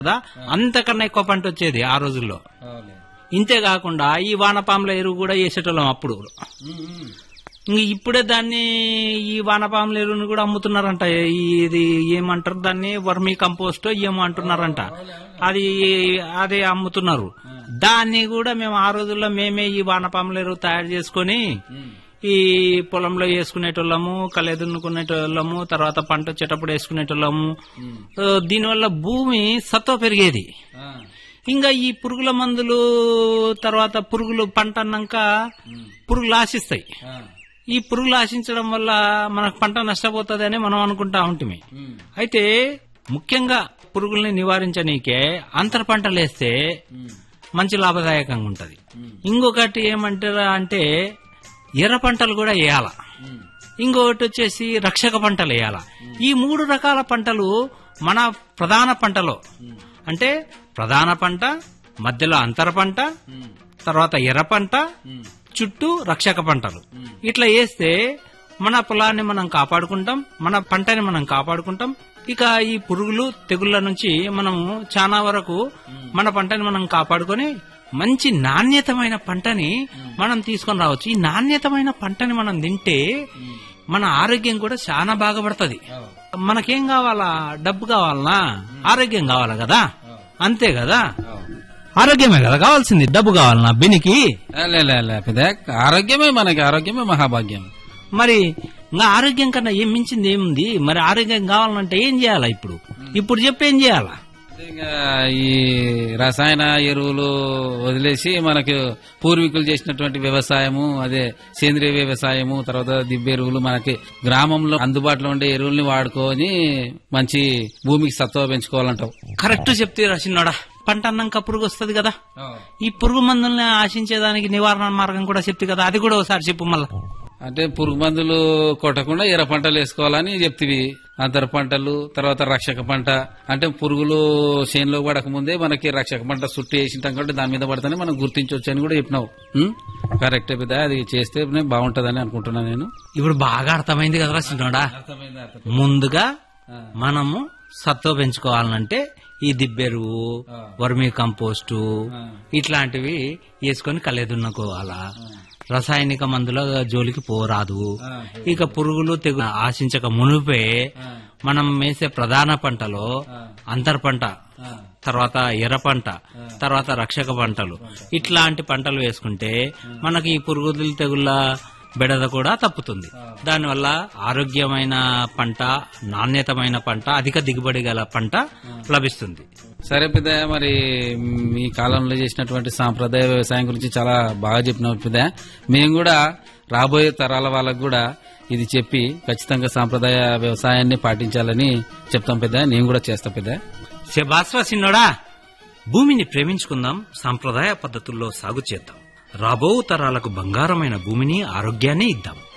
కదా అంతకన్నా ఎక్కువ పంట వచ్చేది ఆ రోజుల్లో అవునులే. ఇంతే కాకుండా ఈ వానపాముల ఎరువు కూడా వేసేటోళ్ళం అప్పుడు ఉమ్, ఉమ్. ఇంక ఇప్పుడే దాన్ని ఈ వానపాముల ఎరువుని కూడా అమ్ముతున్నారంట ఇది ఏమంటారు దాన్ని వర్మీ కంపోస్ట్ ఏమో అంటున్నారంట అది అదే అమ్ముతున్నారు దాన్ని కూడా మేము ఆ రోజుల్లో మేమే ఈ వానపాముల ఎరువు తయారు చేసుకొని ఉమ్. ఈ పొలంలో వేసుకునేటోళ్ళము కలెదున్నుకునేటోళ్ళము తర్వాత పంట వచ్చేటప్పుడు వేసుకునేటోళ్ళము ఉమ్. ఆ, దీనివల్ల భూమి సత్వ పెరిగేది ఆ. ఇంకా ఈ పురుగుల మందులు తర్వాత పురుగులు పంట అన్నాక పురుగులు ఆశిస్తాయి ఆ. ఈ పురుగులు ఆశించడం వల్ల మనకు పంట నష్టపోతుంది అని మనం అనుకుంటా ఉంటుంది ఉమ్. అయితే ముఖ్యంగా పురుగుల్ని నివారించనీకే అంతర పంటలు వేస్తే ఉమ్. మంచి లాభదాయకంగా ఉంటది ఇంకొకటి ఏమంటారా అంటే ఎర్ర పంటలు కూడా వేయాల ఉమ్. ఇంకొకటి వచ్చేసి రక్షక పంటలు వేయాల ఈ మూడు రకాల పంటలు మన ప్రధాన పంటలో అంటే ప్రధాన పంట మధ్యలో అంతర పంట ఉమ్. తర్వాత ఎర్ర పంట ఉమ్. చుట్టూ రక్షక పంటలు ఇట్లా వేస్తే మన పొలాన్ని మనం కాపాడుకుంటాం మన పంటని మనం కాపాడుకుంటాం ఇక ఈ పురుగులు తెగుళ్ళ నుంచి మనము చాలా వరకు మన పంటని మనం కాపాడుకొని మంచి నాణ్యతమైన పంటని మనం తీసుకొని రావచ్చు ఈ నాణ్యతమైన పంటని మనం తింటే మన ఆరోగ్యం కూడా చాలా బాగుపడుతుంది అవు. మనకేం కావాలా డబ్బు కావాలనా ఆరోగ్యం కావాలా కదా అంతే కదా అవు. ఆరోగ్యమే కదా కావాల్సింది డబ్బు కావాలనా బెనికి లే, లే, లే, లే, పెద్ద ఆరోగ్యమే మనకి ఆరోగ్యమే మహాభాగ్యం మరి ఇంకా ఆరోగ్యం కన్నా ఏం మించింది ఏముంది మరి ఆరోగ్యం కావాలంటే ఏం చేయాలా ఇప్పుడు ఇప్పుడు చెప్పి ఏం చేయాలా ఇంకా ఈ రసాయన ఎరువులు వదిలేసి మనకు పూర్వీకులు చేసినటువంటి వ్యవసాయము అదే సేంద్రియ వ్యవసాయము తర్వాత దిబ్బ ఎరువులు మనకి గ్రామంలో అందుబాటులో ఉండే ఎరువుల్ని వాడుకొని మంచి భూమికి సత్వ పెంచుకోవాలంటావు కరెక్ట్ చెప్తే రాసినాడా పంట అన్నాక పురుగు వస్తుంది కదా ఈ పురుగు మందుల్ని ఆశించేదానికి నివారణ మార్గం కూడా చెప్తే కదా అది కూడా ఒకసారి చెప్పు మళ్ళా అంటే పురుగు మందులు కొట్టకుండా ఎర్ర పంటలు వేసుకోవాలని చెప్తివి అంతర పంటలు తర్వాత రక్షక పంట అంటే పురుగులు చేనులో పడక ముందే మనకి రక్షక పంట చుట్టూ వేసింటాం కాబట్టి దాని మీద పడితేనే మనం గుర్తించవచ్చు అని కూడా చెప్పినావు ఉం? కరెక్టే పెద్ద అది చేస్తే బాగుంటదని అనుకుంటున్నా నేను ఇప్పుడు బాగా అర్థమైంది కదా రాసినోడా ముందుగా మనము సత్వ పెంచుకోవాలంటే ఈ దిబ్బెరువు వర్మీ కంపోస్టు ఇట్లాంటివి వేసుకొని కలెదున్నుకోవాలా రసాయనిక మందుల జోలికి పోరాదు ఇక పురుగులు తెగు ఆశించక మునిపే మనం వేసే ప్రధాన పంటలో అంతర్ పంట తర్వాత ఎర్ర పంట తర్వాత రక్షక పంటలు ఇట్లాంటి పంటలు వేసుకుంటే మనకి ఈ పురుగులు తెగుళ్ళ బెడద కూడా తప్పుతుంది దానివల్ల ఆరోగ్యమైన పంట నాణ్యతమైన పంట అధిక దిగుబడి గల పంట లభిస్తుంది సరే పెద్ద మరి మీ కాలంలో చేసినటువంటి సాంప్రదాయ వ్యవసాయం గురించి చాలా బాగా చెప్పినావు పెద్ద మేము కూడా రాబోయే తరాల వాళ్ళకు కూడా ఇది చెప్పి ఖచ్చితంగా సాంప్రదాయ వ్యవసాయాన్ని పాటించాలని చెప్తాం పెద్ద నేను కూడా చేస్తా పెద్ద శబాస్వా సిన్నోడా భూమిని ప్రేమించుకుందాం సాంప్రదాయ పద్ధతుల్లో సాగు చేద్దాం రాబో తరాలకు బంగారమైన భూమిని ఆరోగ్యాన్ని ఇద్దాం